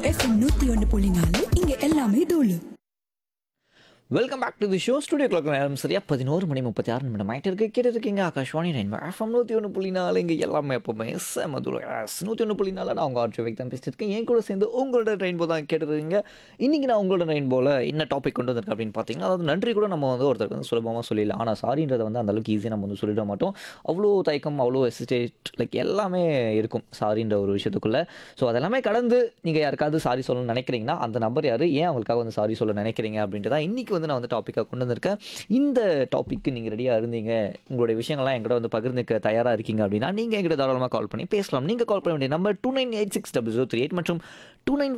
FM நூத்தி ஒன்று புள்ளி நாலு இங்க எல்லாமே தூளு welcome back to the show studio clock நேரம் சரியா பதினோரு மணி முப்பத்தி ஆறு நிமிடம் ஆகிட்டு இருக்கு கேட்டு இருக்கீங்க ஆகாஷ்வாணி நைன் எஃப்எம் நூற்றி ஒன்று புள்ளி நாலு இங்கே எல்லாமே எப்போவுமே செம தூரம் எஸ் நூற்றி ஒன்று புள்ளி நாலு நான் உங்கள் ஆர்ஜி வைக் தான் பேசிட்டு இருக்கேன் என் கூட சேர்ந்து உங்களோட ரெயின்போ தான் கேட்டுருக்கீங்க இன்றைக்கி நான் உங்களோட ரெயின்போவில் என்ன டாபிக் கொண்டு வந்திருக்கேன் அப்படின்னு பார்த்தீங்கன்னா அதாவது நன்றி கூட நம்ம வந்து ஒருத்தருக்கு வந்து சுலபமாக சொல்லிடலாம் ஆனால் சாரின்றதை வந்து அந்தளவுக்கு ஈஸியாக நம்ம வந்து சொல்லிட மாட்டோம் அவ்வளோ தயக்கம் அவ்வளோ எசிடேட் லைக் எல்லாமே இருக்கும் சாரின்ற ஒரு விஷயத்துக்குள்ளே ஸோ அதெல்லாமே கடந்து நீங்கள் யாருக்காவது சாரி சொல்லணும்னு நினைக்கிறீங்கன்னா அந்த நபர் யார் ஏன் அவங்களுக்காக வந்து சாரி சொல்ல நினைக்கிறீங்க அப்படின்ட்டு தான் இன்றைக்கி வந்து நான் வந்து டாப்பிக்காக கொண்டு வந்திருக்கேன் இந்த டாப்பிக்கு நீங்கள் ரெடியாக இருந்தீங்க உங்களுடைய விஷயங்கள்லாம் எங்கிட்ட வந்து பகிர்ந்துக்க தயாராக இருக்கீங்க அப்படின்னா நீங்கள் எங்கிட்ட தாராளமாக கால் பண்ணி பேசலாம் நீங்கள் கால் பண்ண வேண்டிய number two nine eight six double zero three eight மற்றும் டூ நைன்